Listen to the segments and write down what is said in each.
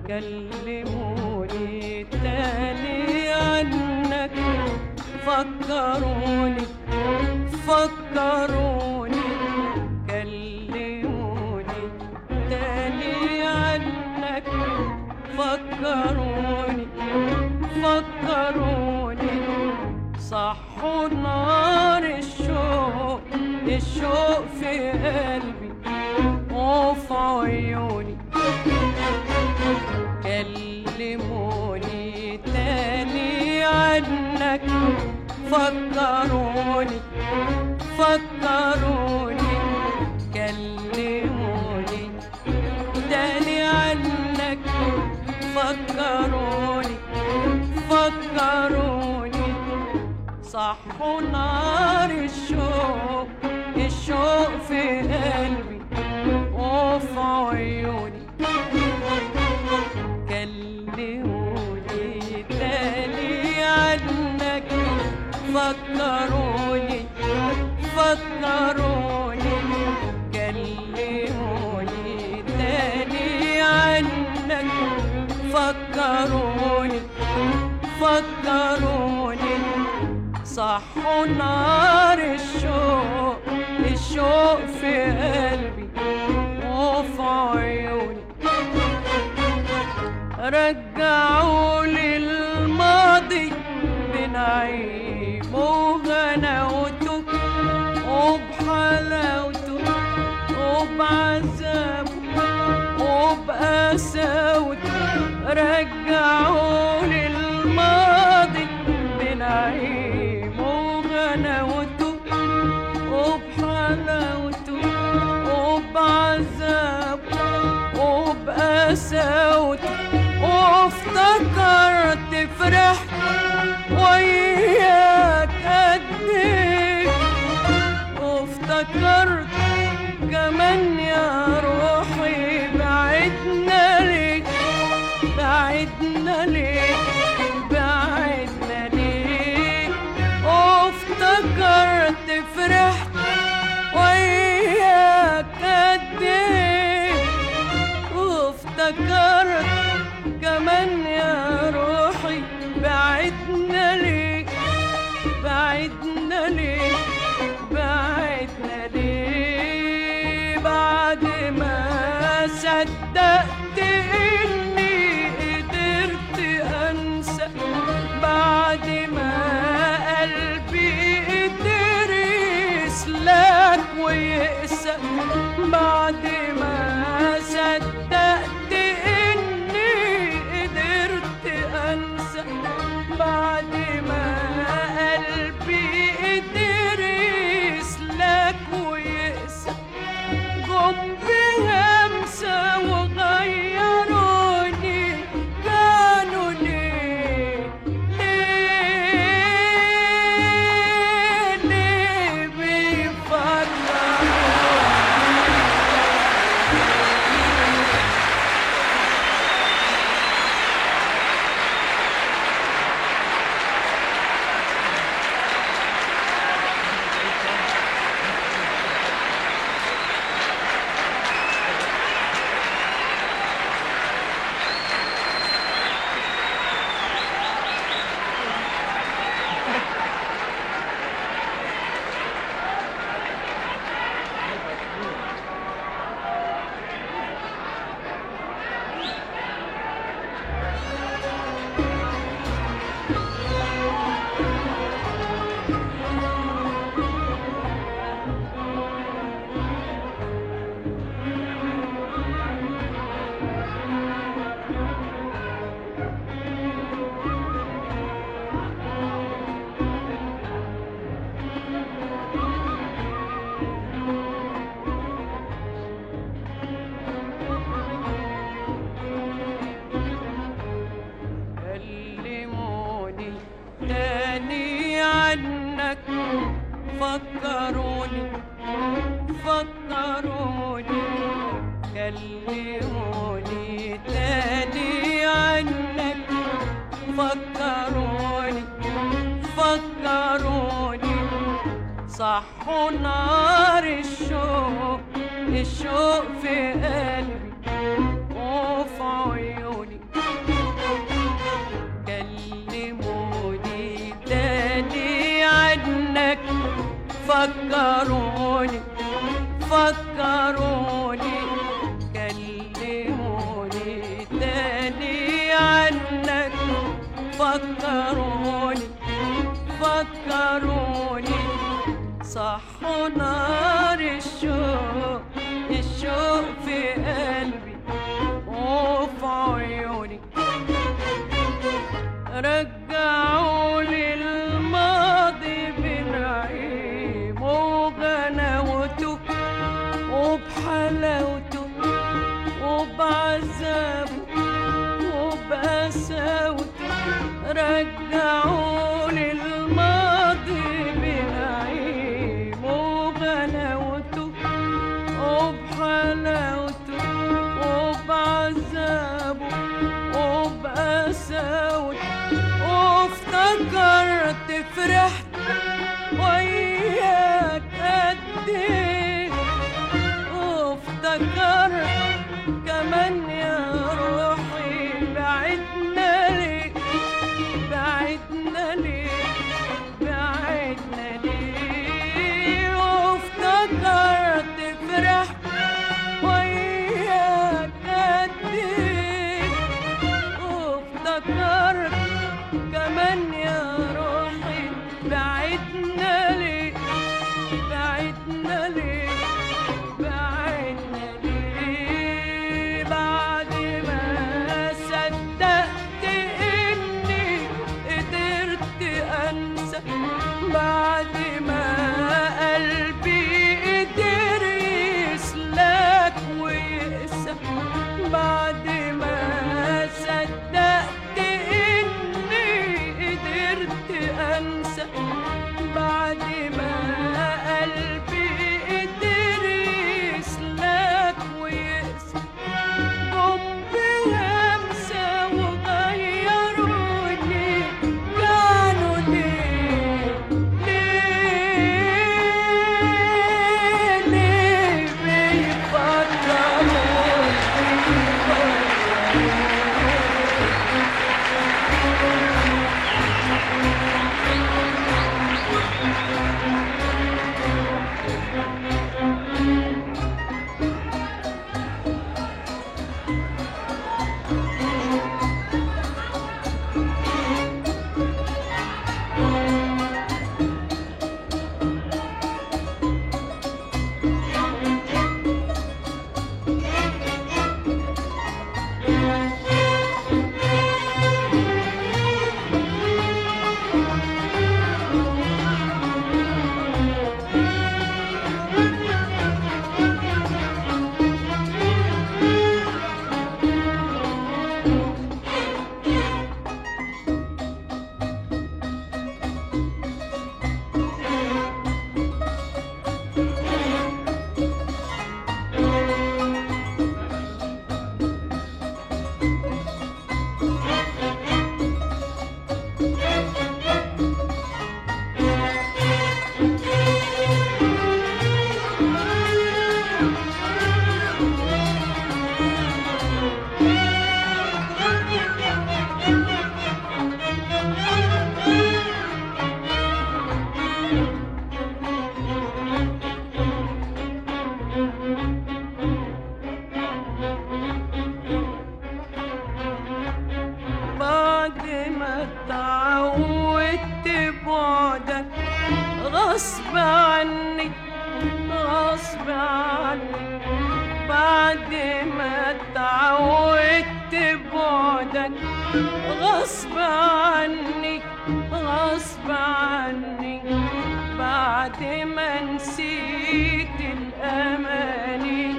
كلموني تاني عنك فكروني فكروني كلموني تاني عنك فكروني فكروني صحوا نار الشوق الشوق في قلبي وفي عيوني كلموني تاني عنك فكروني فكروني كلموني تاني عنك فكروني فكروني صحوا نار الشوق الشوق في قلبي وفي عيوني كلموني تاني عنك فكروني فكروني كلموني تاني عنك فكروني فكروني صحوا نار الشوق الشوق في قلبي وفي عيوني رجعوا لي الماضي بنعيم وغناوته وبحلاوته وبعذابه وبقساوته رجعوا لي الماضي بنعيم وغناوته وبحلاوته وبعذابه وبقساوته وافتكرت فرحت وياك قد ايه وافتكرت كمان يا روحي بعدنا ليك بعدنا ليك بعدنا ليك وافتكرت فرحت وياك قد ايه وافتكرت كمان يا روحي بعدنا ليك بعدنا ليك بعدنا ليه بعد ما صدقت اني قدرت انسى بعد ما قلبي قدر يسلك ويقسى بعد ما صدقت اني قدرت انسى بعد ما قلبي قدر يسلك ويقسى جم بهمسة وغيروني كانوا ليه ليه ليه بيفرقوا كلموني تاني عنك فكروني فكروني كلموني تاني عنك فكروني فكروني صحوا نار الشوق الشوق في قلبي وفي عيوني فكروني كلموني تاني عنك فكروني فكروني صحوا نار الشوق الشوق في قلبي وفي عيوني رجعوا لي الماضي بنعيم وغناوته وبحلاوته وبعذابه وبقساوته رجعوا لي الماضي بنعيم وغناوته وبحلاوته وبعذابه وبقساوته وافتكرت فرحت وياك قد ايه وافتكرت كمان يا روحي بعدنا ليه بعدنا ليه بعدنا ليه وافتكرت فرحت وياك قد ايه وافتكرت كمان يا روحي بعدنا ليه بعدنا ليه بعدنا ليه بعد ما صدقت اني قدرت انسى بعد ما قلبي قدر يسلك ويقسى بعد ما صدقت اني قدرت انسى بعد ما قلبي قدر يسلك ويقسى جم بهمسة وغيروني كانوا ليه ليه ليه بيفكروني بعد ما اتعودت بعدك غصب عني غصب عني بعد ما اتعودت بعدك غصب عني غصب عني بعد ما نسيت الأماني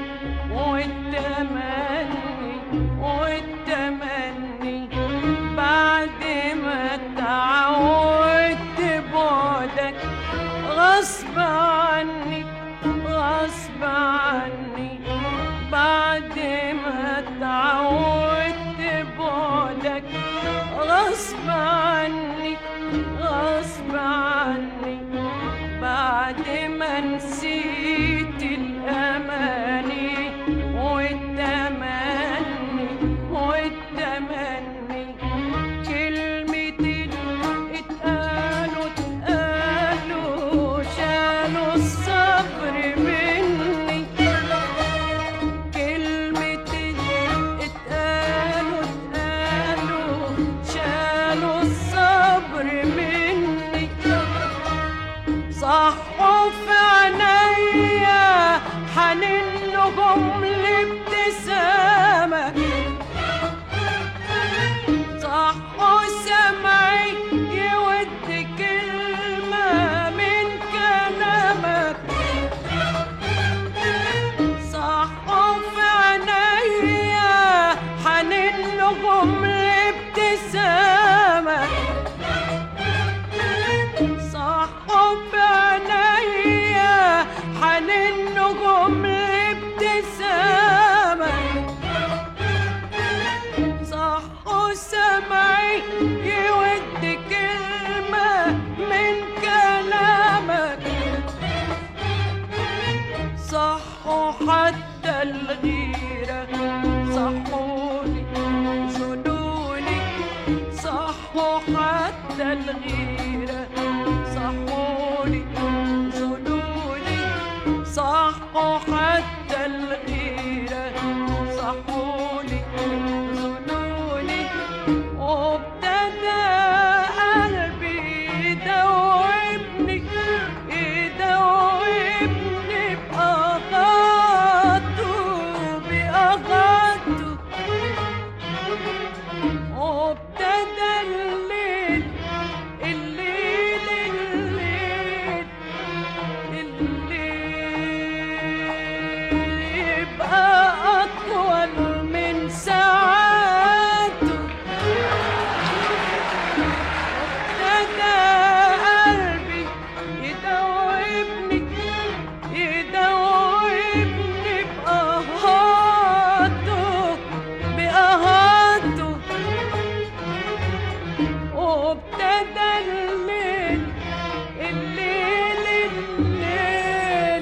والتمني والتمني بعد ما اتعودت بعدك غصب عني غصب عني بعد ما اتعودت بعدك غصب عني غصب عني بعد ما نسيت الأماني والتمني والتمني كلمتين اتقالوا اتقالوا شالوا الصبر مني نجوم الابتسامة صحوا في عينيا حنين نجوم الابتسامة صحوا سمعي يود كلمة من كلامك صحوا حتى الغيرة صحوني جنوني صحوا حتى الغيرة صحوني جنوني صحوا حتى الغيرة صحوني جنوني وابتدى قلبي يدوبني يدوبني بأغاته بأغاته وابتدى الليل الليل الليل الليل يبقى أطول من ساعاته ابتدى قلبي يدوبني يدوبني بأهاته بأهاته وابتدى الليل الليل الليل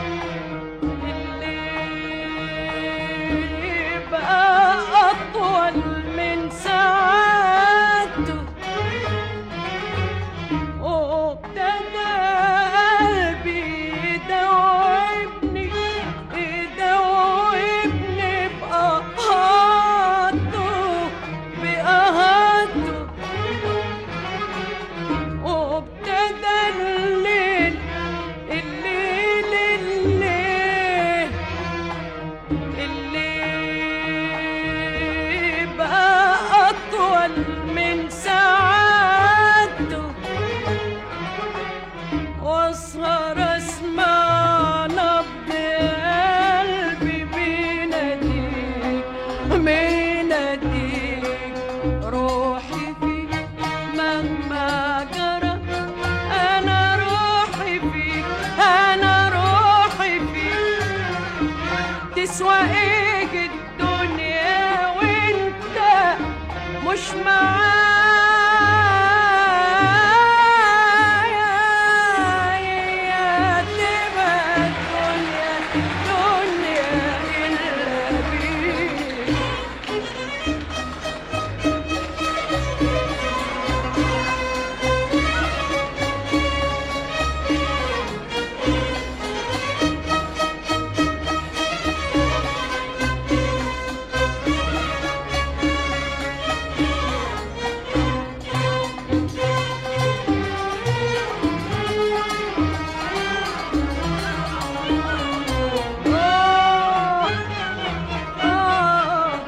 الليل يبقى أطول من ساعاته وابتدى قلبي يدوبني يدوبني بأهاته بأهاته وابتدى الليل الليل الليل الليل بقى أطول من ساعاته واسهر اسمع نبض قلبي بيناديك بيناديك روحي فيك مهما جرى انا روحي فيك انا روحي فيك تسوى ايه الدنيا وانت مش معايا تبقى الدنيا دنيا إلا بيك آه آه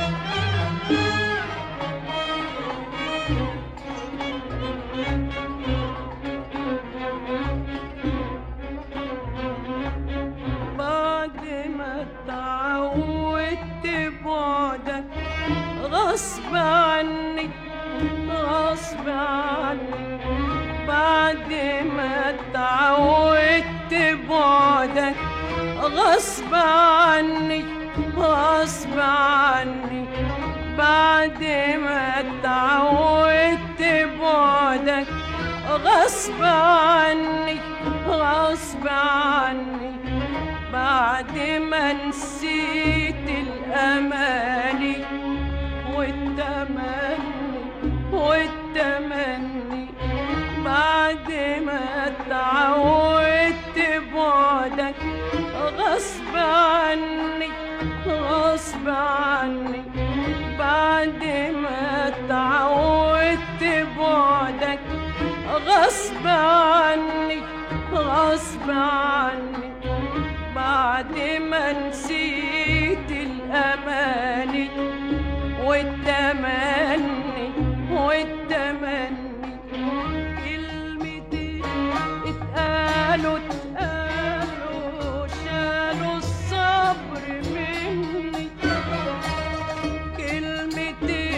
بعد ما اتعودت بعدك غصب عني غصب عني بعد ما اتعودت بعدك غصب عني غصب عني بعد ما اتعودت بعدك غصب عني غصب عني بعد ما نسيت الأماني والتمني والتمني بعد ما اتعودت بعدك غصب عني غصب عني بعد ما اتعودت بعدك غصب عني غصب عني بعد ما نسيت الأماني والتمني والتمني كلمتين اتقالوا اتقالوا شالوا الصبر مني كلمتين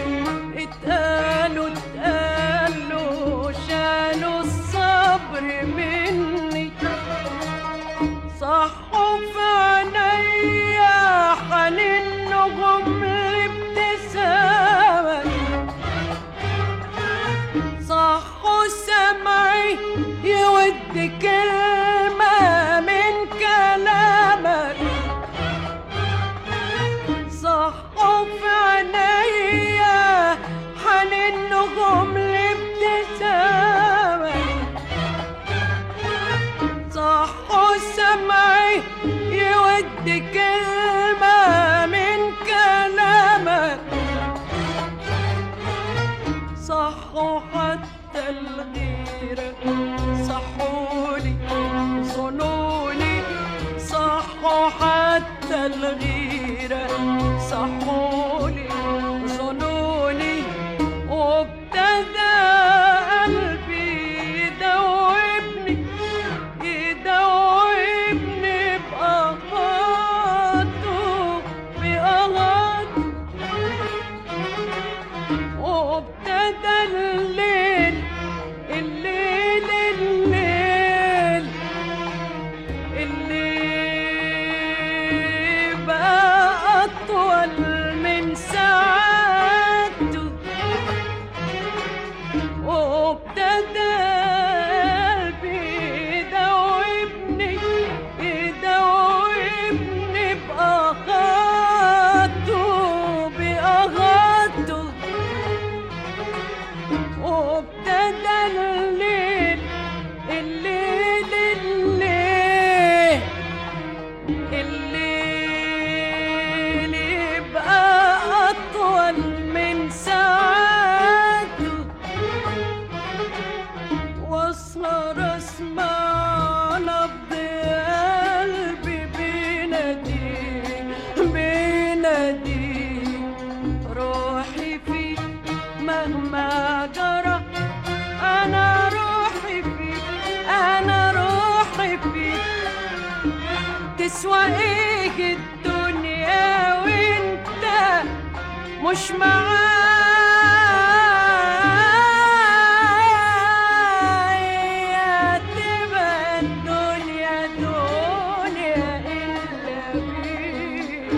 يودي كلمة من كلامك صحوا في عينيا حننهم لابتسامك صحوا سمعي يودي كلمة من كلامك صحوا حتى الغيرة صحولي ظنوني صحوا حتى الغيرة صحولي ظنوني وابتدى قلبي يدوبني يدوبني بأغاته بأغاته وابتدى الليل الليل الليل اللي بقى أطول من ساعته وابتدى قلبي يدوبني يدوبني بأغاته بأغاته وابتدى الليل الليل الليل الليل يبقى أطول من ساعته واسهر اسمع نبض قلبي بيناديك بيناديك روحي فيك مهما جرى انا روحي فيك انا روحي فيك تسوى ايه الدنيا وانت مش معايا تبقى الدنيا دنيا إلا بيك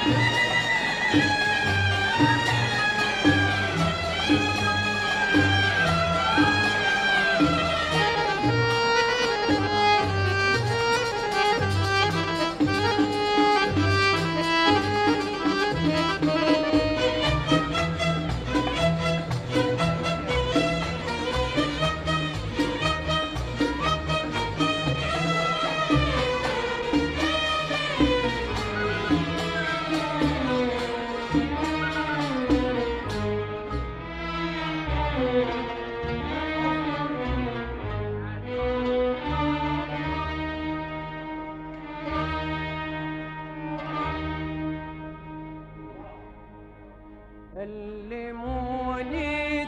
كلموني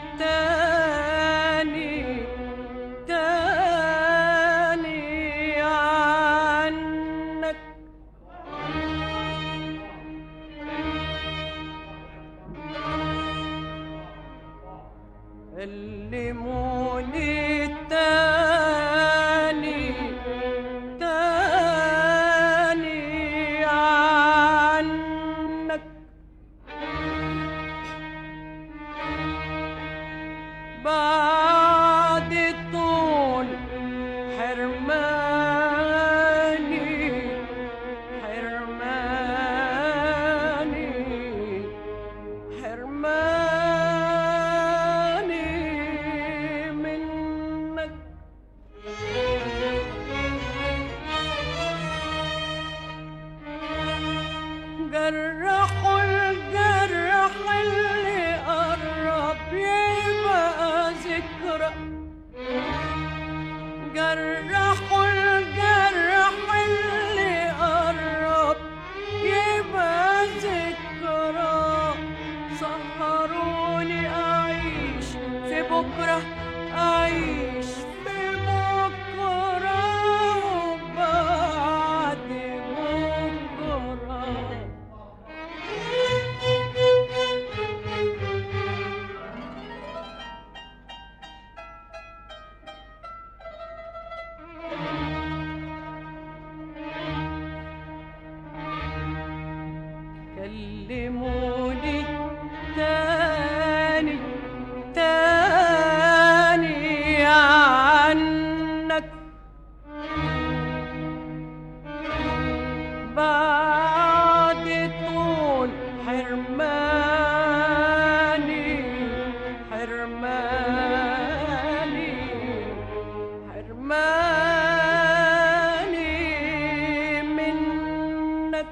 تاني تاني عنك كلموني تاني تاني عنك بعد طول حرماني حرماني حرماني منك جرحوا الجرح اللي قرب يبقى ذكرى جرحوا الجرح اللي قرب يبقى ذكرى سهروني أعيش في بكرة أعيش في بكرة وبعد بكرة كلموني تاني تاني عنك بعد طول حرماني حرماني حرماني منك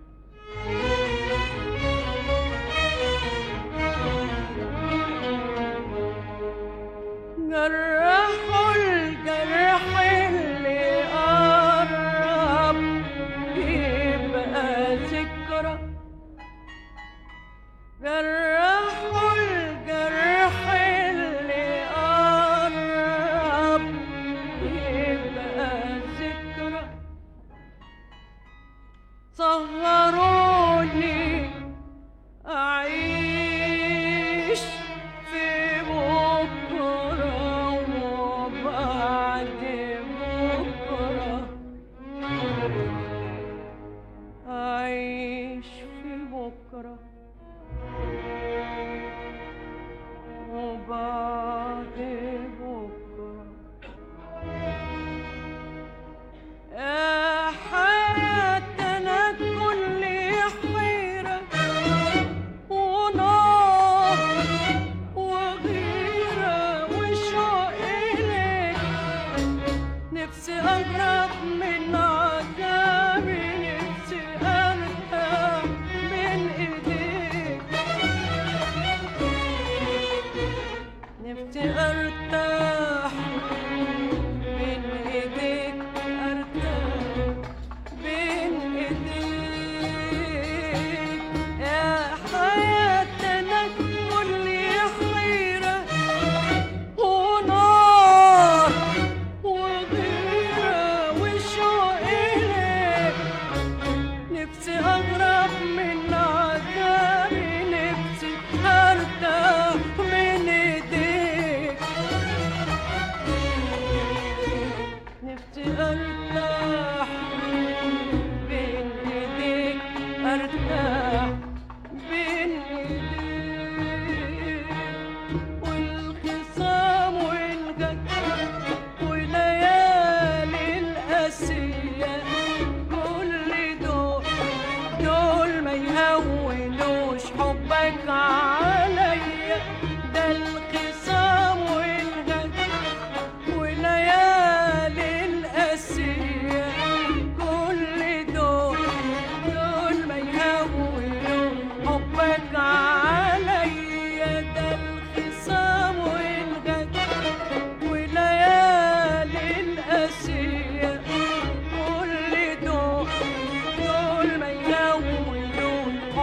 جرحوا الجرح اللي قرب يبقى ذكرى جرحوا الجرح اللي قرب يبقى ذكرى سهروني أعيش في بكرة وبعد بكرة أعيش في بكرة وبعد بكرة يا حياتنا كل حيرة ونار وغيرة وشوق إليك نفسي أهرب من عذابي نفسي أرتاح من إيديك نفسي أرتاح من إيديك أرتاح بين إيديك يا حياتنا كل حيرة ونار وغيرة وشوق إليك نفسي أهرب من عذابي نفسي أرتاح من إيديك نفسي أرتاح بين إيديك أرتاح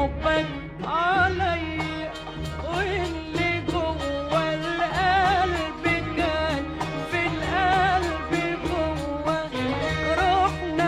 حبك عليا واللي جوه القلب كان في القلب جوه روحنا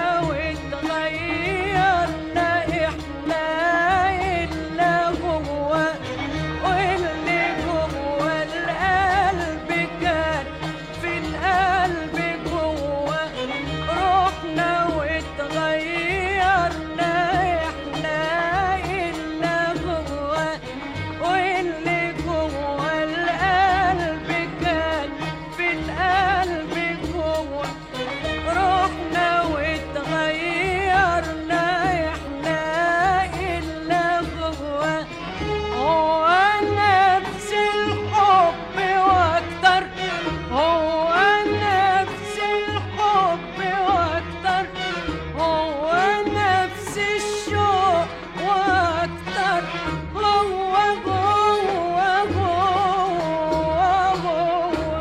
واتغيرنا احنا الا جوه واللي جوه القلب كان في القلب جوه روحنا واتغيرنا احنا الا جوه واللي جوه القلب كان في القلب جوه روحنا واتغيرنا احنا الا جوه هو نفس الحب واكتر هو نفس الحب واكتر هو نفس الشوق واكتر هو جوه جوه جوه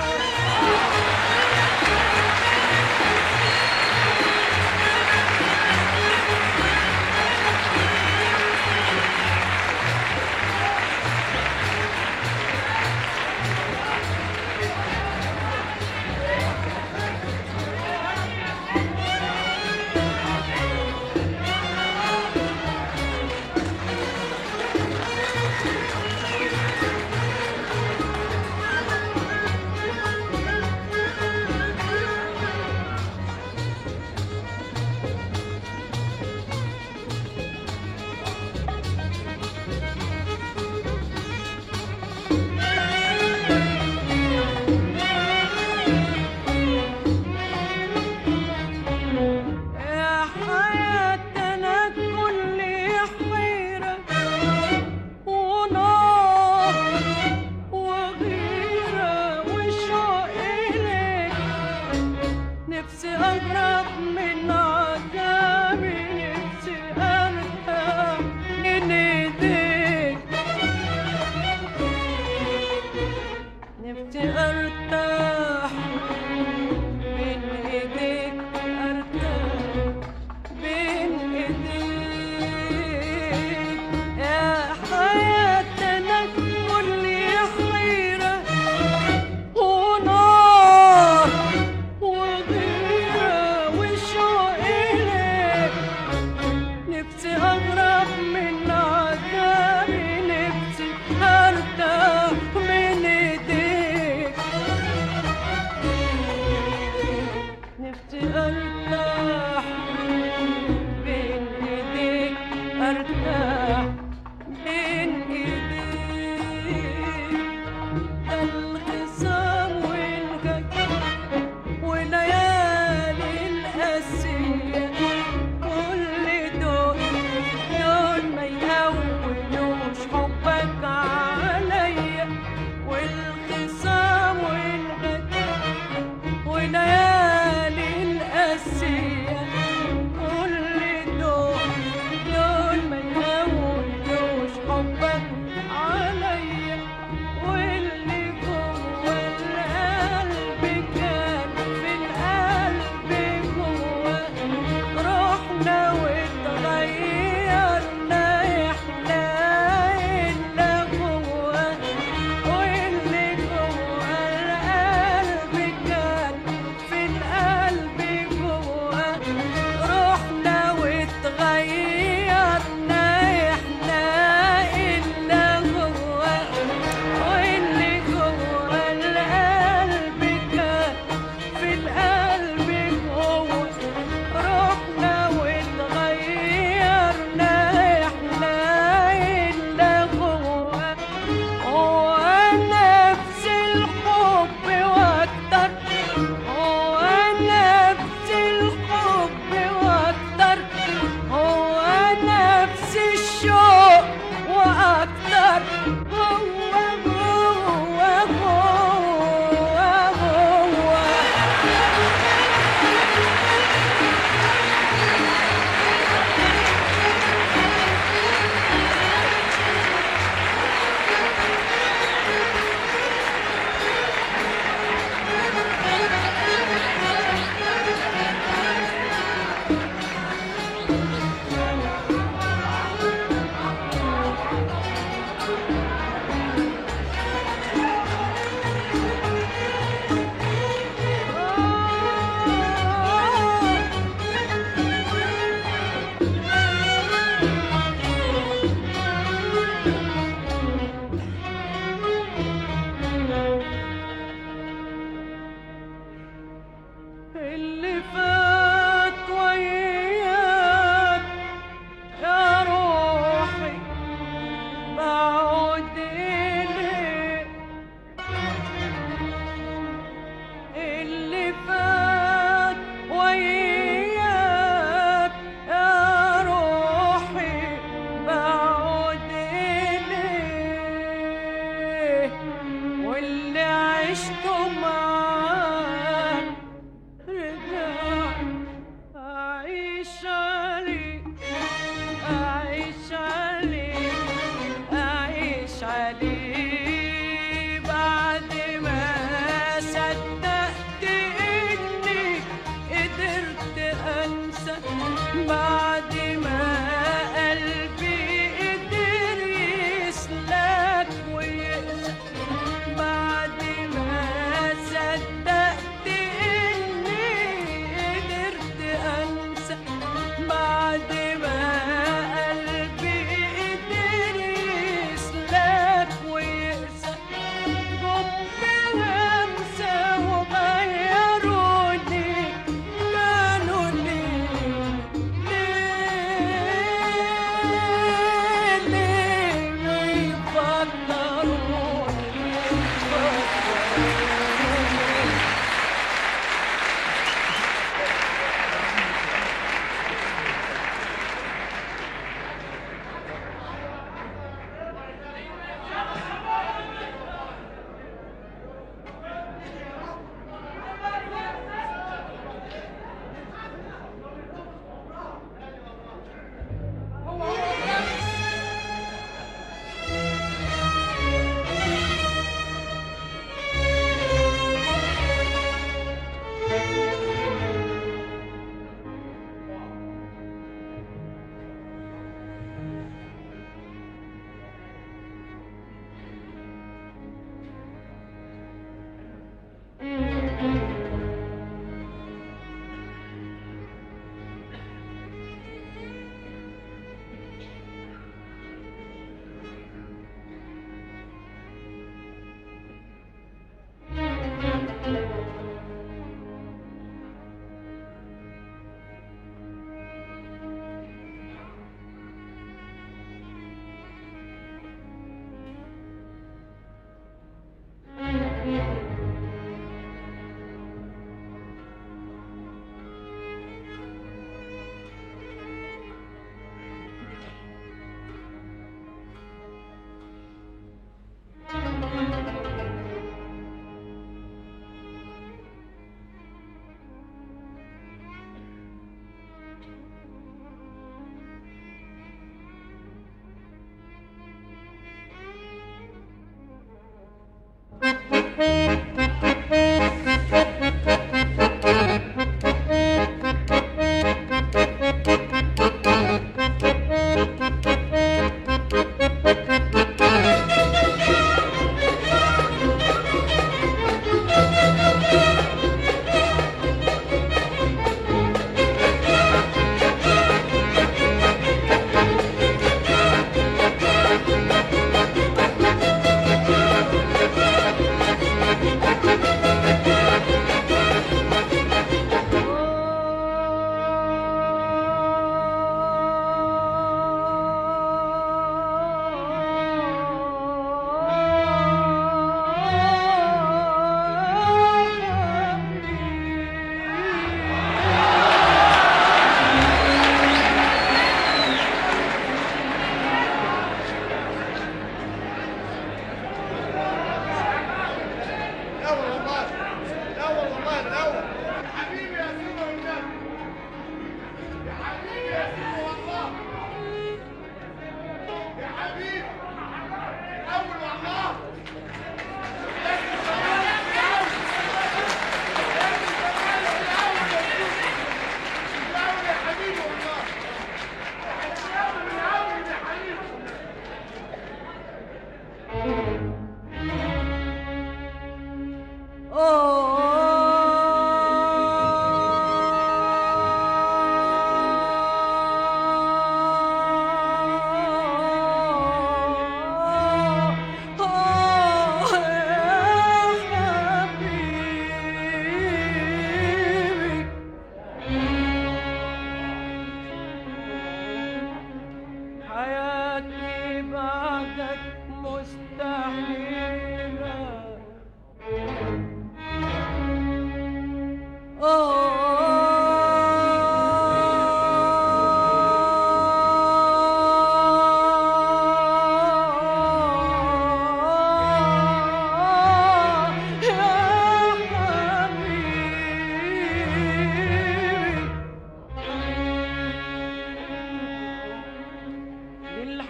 يا حياتنا كل حيرة ونار وغيرة وشوق إليك نفسي أقرب من عذابي نفسي أرتاح من إيديك نفسي أرتاح من إيديك أرتاح بين إيديك يا حياتنا كل حيرة ونار وغيرة وشوق إليك نفسي أغرب من عذابي نفسي أرتاح من إيديك نفسي أرتاح بين إيديك أرتاح بين إيديك الخصام والهجر وليالي القاسية كل دول دول ما يهونوش حبك عليا والخصام والغدر وليالي القاسية كل دول دول ما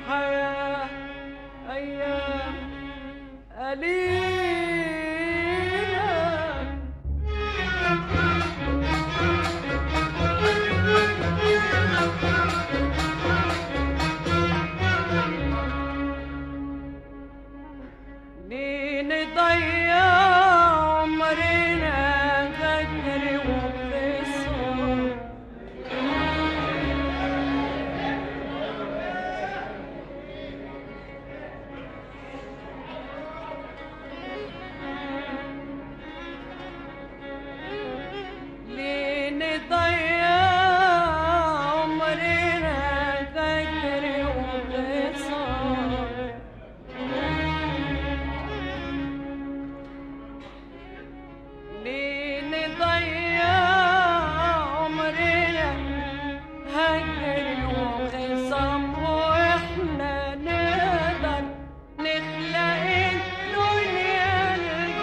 الحياة أيام قليلة ليه نضيع عمرنا غدر وخصام ليه نضيع عمرنا غدر وخصام ليه نضيع عمرنا هجر وخصام واحنا نقدر نخلق الدنيا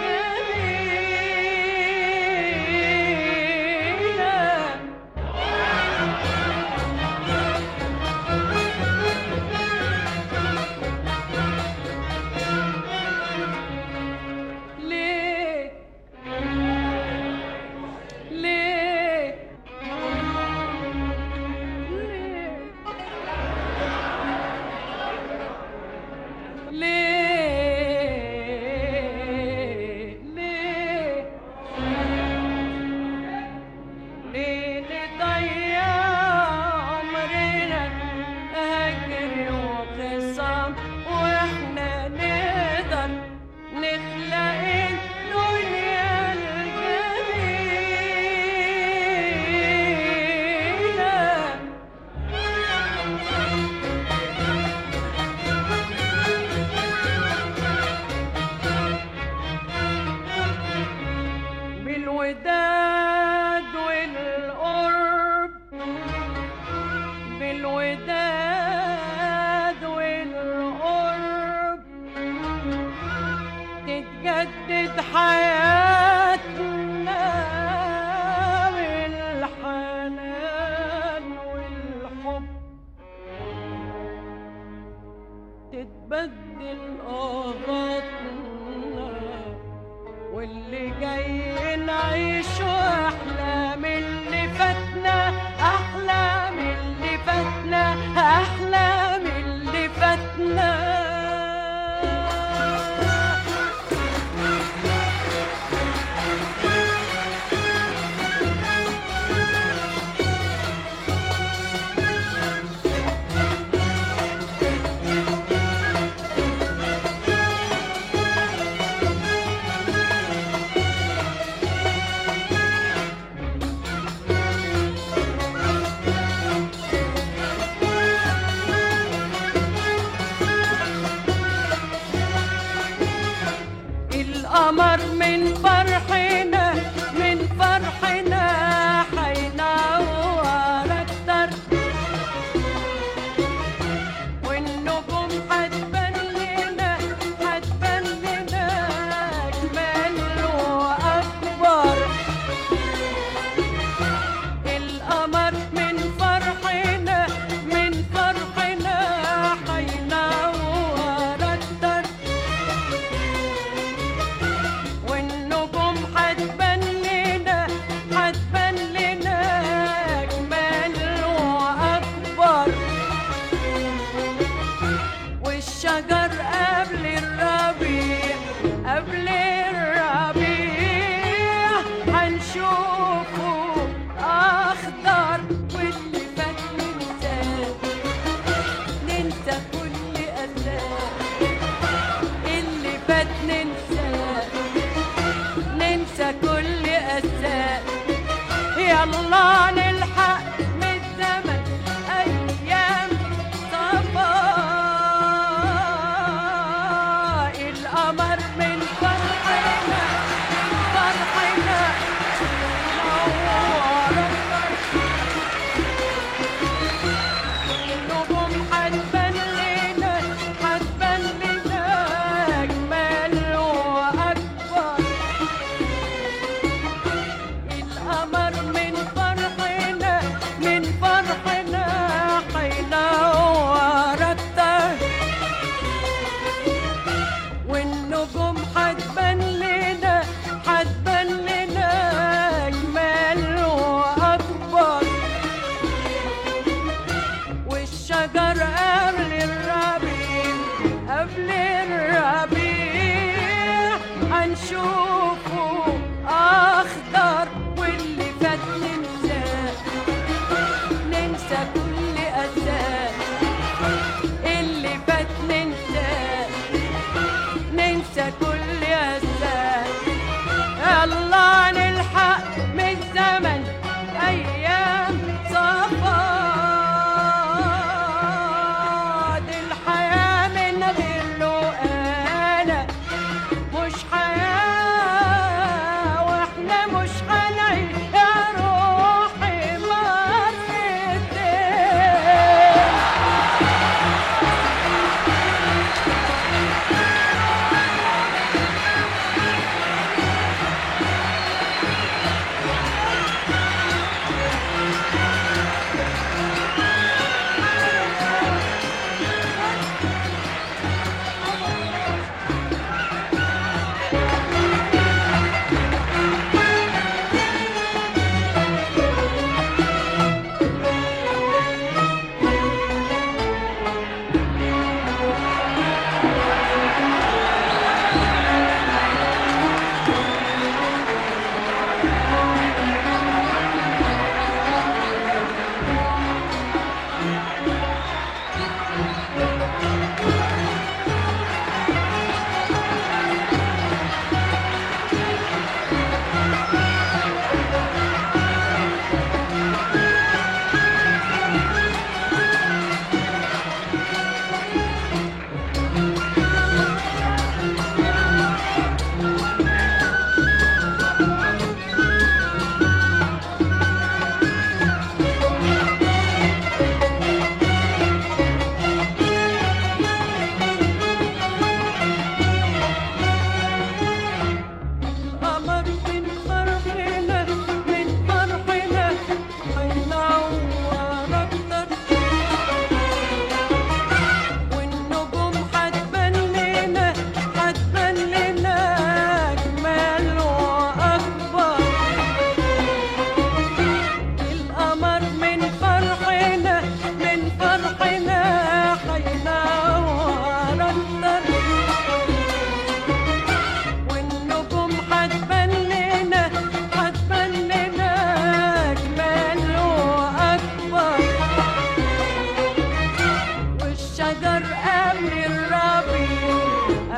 الجميلة ليه ليه ليه ليه ليه ليه نضيع عمرنا هجر وخصام واحنا نقدر نخلق الدنيا الجميلة بالوداد والقرب بالوداد والقرب تتجدد حياتنا بالحنان والحب تتبدل أغراضنا واللي جاي نعيشه أحلى من اللي فاتنا أحلى من اللي فاتنا أحلى من اللي فاتنا القمر من فرحنا من فرحنا حينور اكتر والنجوم حتبان لنا حتبان لنا اجمل واكبر القمر من فرحنا من فرحنا حينور اكتر والنجوم حتبان لنا حتبان لنا أجمل وأكبر والشجر قبل الربيع قبل الربيع هنشوفه أخضر واللي فات ننساه ننسى كل أساه اللي فات ننساه ننسى كل أساه يلا نلحق من الزمن أيام صفاء القمر من فرحنا من فرحنا نور النجوم حتبان لنا حتبان لنا أجمل وأكبر القمر من فرحنا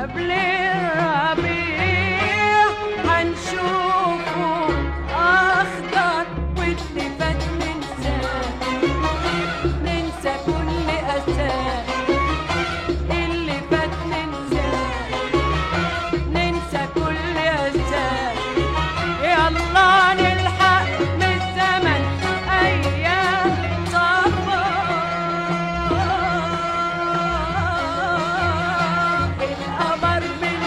قبل الربيع هنشوفه أخضر واللي فات ننساه ننسى كل أساه اللي فات ننساه ننسى كل أساه يلا نلحق من الزمن أيام صفا القمر من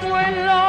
والعمر